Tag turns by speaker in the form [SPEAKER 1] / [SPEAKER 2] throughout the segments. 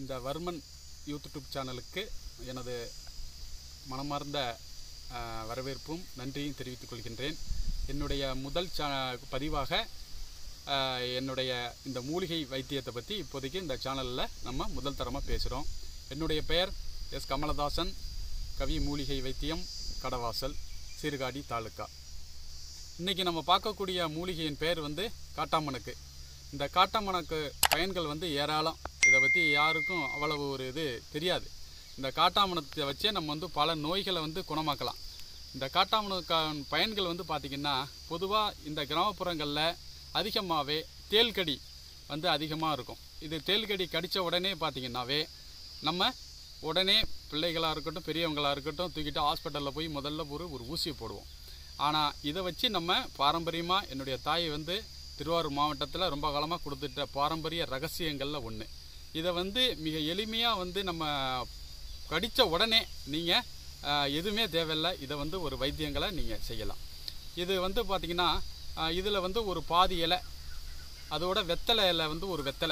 [SPEAKER 1] இந்த வர்மன் யூடியூப் சேனலுக்கு எனது மனமார்ந்த அஹ், வரவேற்பும் நன்றியும் தெரிவித்துக் கொள்கின்றேன் என்னுடைய முதல் சா பதிவாக அஹ், என்னுடைய இந்த மூலிகை வைத்தியத்தை பற்றி இப்போதைக்கு இந்த சேனலில் நம்ம முதல் தரமாக பேசுகிறோம் என்னுடைய பெயர் எஸ் கமலதாசன் கவி மூலிகை வைத்தியம் கடவாசல் சீர்காழி தாலுக்கா இன்றைக்கி நம்ம பார்க்கக்கூடிய மூலிகையின் பெயர் வந்து காட்டாமணக்கு இந்த காட்டாமணக்கு பயன்கள் வந்து ஏராளம் இதை பற்றி யாருக்கும் அவ்வளவு ஒரு இது தெரியாது இந்த காட்டாமணத்தை வச்சே நம்ம வந்து பல நோய்களை வந்து குணமாக்கலாம் இந்த காட்டாமணக்கான பயன்கள் வந்து பார்த்திங்கன்னா பொதுவாக இந்த கிராமப்புறங்களில் அதிகமாகவே தேள்கடி வந்து அதிகமாக இருக்கும் இது தேள்கடி கடித்த உடனே பார்த்திங்கன்னாவே நம்ம உடனே பிள்ளைகளாக இருக்கட்டும் பெரியவங்களாக இருக்கட்டும் தூக்கிட்டு ஹாஸ்பிட்டலில் போய் முதல்ல ஒரு ஒரு ஊசியை போடுவோம் ஆனால் இதை வச்சு நம்ம பாரம்பரியமாக என்னுடைய தாய் வந்து திருவாரூர் மாவட்டத்தில் ரொம்ப காலமாக கொடுத்துட்ட பாரம்பரிய ரகசியங்களில் ஒன்று இதை வந்து மிக எளிமையாக வந்து நம்ம கடித்த உடனே நீங்கள் எதுவுமே தேவையில்லை இதை வந்து ஒரு வைத்தியங்களை நீங்கள் செய்யலாம் இது வந்து பார்த்திங்கன்னா இதில் வந்து ஒரு பாதி இலை அதோட வெத்தலை இலை வந்து ஒரு வெத்தலை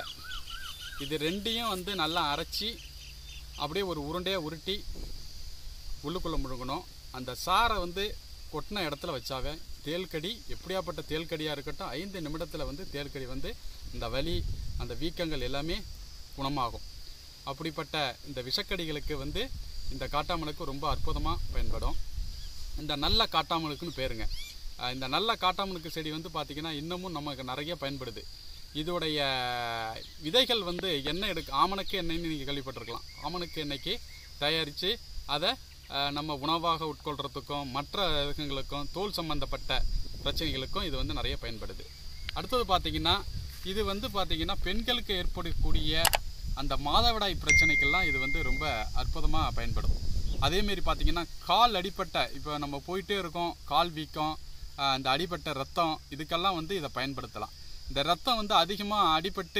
[SPEAKER 1] இது ரெண்டையும் வந்து நல்லா அரைச்சி அப்படியே ஒரு உருண்டையாக உருட்டி உள்ளுக்குள்ளே முழுங்கணும் அந்த சாரை வந்து கொட்டின இடத்துல வச்சாவே தேல்கடி எப்படியாப்பட்ட தேல்கடியாக இருக்கட்டும் ஐந்து நிமிடத்தில் வந்து தேல்கடி வந்து இந்த வலி அந்த வீக்கங்கள் எல்லாமே குணமாகும் அப்படிப்பட்ட இந்த விஷக்கடிகளுக்கு வந்து இந்த காட்டாமணுக்கு ரொம்ப அற்புதமாக பயன்படும் இந்த நல்ல காட்டாமணுக்குன்னு பேருங்க அஹ் இந்த நல்ல காட்டாமணுக்கு செடி வந்து பார்த்திங்கன்னா இன்னமும் நமக்கு நிறைய பயன்படுது இதோடைய விதைகள் வந்து எண்ணெய் எடுக்க ஆமணக்கு எண்ணெய்னு நீங்கள் கேள்விப்பட்டிருக்கலாம் ஆமணக்கு எண்ணெய்க்கு தயாரித்து அதை அஹ், நம்ம உணவாக உட்கொள்கிறதுக்கும் மற்ற இதுங்களுக்கும் தோல் சம்பந்தப்பட்ட பிரச்சனைகளுக்கும் இது வந்து நிறைய பயன்படுது அடுத்தது பார்த்திங்கன்னா இது வந்து பார்த்திங்கன்னா பெண்களுக்கு ஏற்படக்கூடிய அந்த மாதவிடாய் பிரச்சனைக்கெல்லாம் இது வந்து ரொம்ப அற்புதமாக பயன்படும் அதேமாரி பார்த்திங்கன்னா கால் அடிப்பட்ட இப்போ நம்ம போயிட்டே இருக்கோம் கால் வீக்கம் ஆஹ், இந்த அடிப்பட்ட ரத்தம் இதுக்கெல்லாம் வந்து இதை பயன்படுத்தலாம் இந்த ரத்தம் வந்து அதிகமாக அடிபட்டு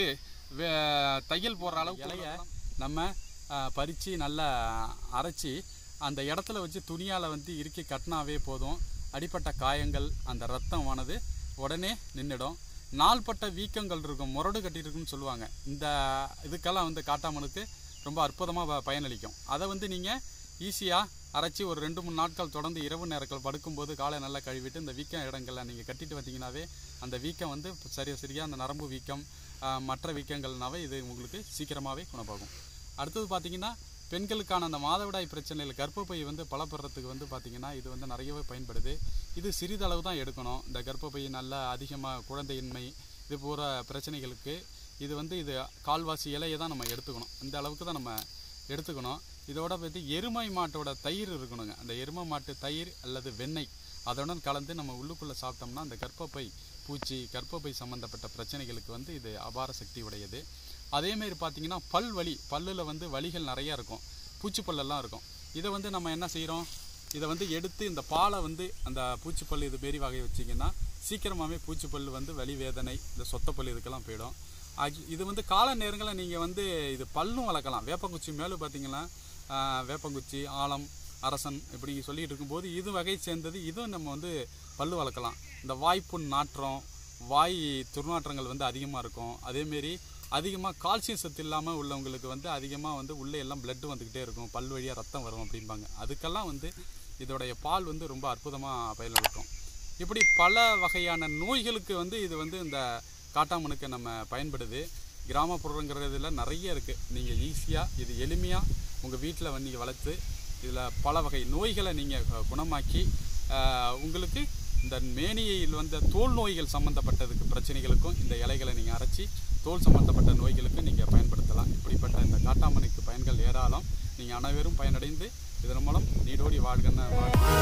[SPEAKER 1] வே- தையல் போடுற அளவு இலைய நம்ம பறித்து நல்லா அரைச்சி அந்த இடத்துல வச்சு துணியால் வந்து இறுக்கி கட்டினாவே போதும் அடிப்பட்ட காயங்கள் அந்த ரத்தமானது உடனே நின்றுடும் நாள்பட்ட வீக்கங்கள் இருக்கும் முரடு கட்டியிருக்குன்னு சொல்லுவாங்க இந்த இதுக்கெல்லாம் வந்து காட்டாமனுக்கு ரொம்ப அற்புதமாக பயனளிக்கும் அதை வந்து நீங்கள் ஈஸியாக அரைச்சி ஒரு ரெண்டு மூணு நாட்கள் தொடர்ந்து இரவு நேரங்கள் படுக்கும்போது காலை நல்லா கழுவிட்டு இந்த வீக்கம் இடங்களை நீங்கள் கட்டிட்டு வந்தீங்கன்னாவே அந்த வீக்கம் வந்து சரியா சரியாக அந்த நரம்பு வீக்கம் ஆஹ், மற்ற வீக்கங்கள்னாவே இது உங்களுக்கு சீக்கிரமாகவே குணமாகும் அடுத்தது பார்த்தீங்கன்னா பெண்களுக்கான அந்த மாதவிடாய் பிரச்சனையில் கர்ப்பப்பை வந்து பலப்படுறதுக்கு வந்து பார்த்திங்கன்னா இது வந்து நிறையவே பயன்படுது இது சிறிதளவு தான் எடுக்கணும் இந்த கர்ப்பப்பை நல்லா அதிகமாக குழந்தையின்மை இது போகிற பிரச்சனைகளுக்கு இது வந்து இது கால்வாசி இலையை தான் நம்ம எடுத்துக்கணும் இந்த அளவுக்கு தான் நம்ம எடுத்துக்கணும் இதோட பற்றி எருமை மாட்டோட தயிர் இருக்கணுங்க அந்த எருமை மாட்டு தயிர் அல்லது வெண்ணெய் அதனுடன் கலந்து நம்ம உள்ளுக்குள்ளே சாப்பிட்டோம்னா அந்த கர்ப்பப்பை பூச்சி கர்ப்பப்பை சம்மந்தப்பட்ட பிரச்சனைகளுக்கு வந்து இது அபார சக்தி உடையது அதேமாரி பார்த்தீங்கன்னா பல் வலி பல்லில் வந்து வலிகள் நிறையா இருக்கும் பூச்சிப்பல்லெல்லாம் இருக்கும் இதை வந்து நம்ம என்ன செய்கிறோம் இதை வந்து எடுத்து இந்த பாலை வந்து அந்த பூச்சிப்பல் இது மாரி வகை வச்சிங்கன்னா சீக்கிரமாகவே பூச்சிப்பல் வந்து வலி வேதனை இந்த சொத்தப்பல் இதுக்கெல்லாம் போயிடும் ஆக்சு- இது வந்து கால நேரங்களில் நீங்கள் வந்து இது பல்லும் வளர்க்கலாம் வேப்பங்குச்சி மேலே பார்த்தீங்கன்னா ஆஹ், வேப்பங்குச்சி ஆலம் அரசன் இப்படி சொல்லிட்டு இருக்கும்போது இது வகை சேர்ந்தது இதுவும் நம்ம வந்து பல்லு வளர்க்கலாம் இந்த வாய்ப்புண் நாற்றம் வாய் துர்நாற்றங்கள் வந்து அதிகமாக இருக்கும் அதேமாரி அதிகமாக கால்சியம் சத்து இல்லாமல் உள்ளவங்களுக்கு வந்து அதிகமாக வந்து உள்ளே எல்லாம் பிளட் வந்துக்கிட்டே இருக்கும் பல் வழியாக ரத்தம் வரும் அப்படிம்பாங்க அதுக்கெல்லாம் வந்து இதோடைய பால் வந்து ரொம்ப அற்புதமாக பயனளிக்கும் இப்படி பல வகையான நோய்களுக்கு வந்து இது வந்து இந்த காட்டாமணுக்கு நம்ம பயன்படுது கிராமப்புறங்கிறதுல நிறைய இருக்குது நீங்கள் ஈஸியாக இது எளிமையாக உங்கள் வீட்டில் வந்து நீங்கள் வளர்த்து இதில் பல வகை நோய்களை நீங்கள் குணமாக்கி ஆஹ், உங்களுக்கு இந்த மேனியில் வந்த தோல் நோய்கள் சம்மந்தப்பட்டதுக்கு பிரச்சனைகளுக்கும் இந்த இலைகளை நீங்கள் அரைச்சி தோல் சம்மந்தப்பட்ட நோய்களுக்கும் நீங்கள் பயன்படுத்தலாம் இப்படிப்பட்ட இந்த காட்டாமணிக்கு பயன்கள் ஏராளம் நீங்கள் அனைவரும் பயனடைந்து இதன் மூலம் நீடோடி வாழ்கன்னு வாழ்க்கை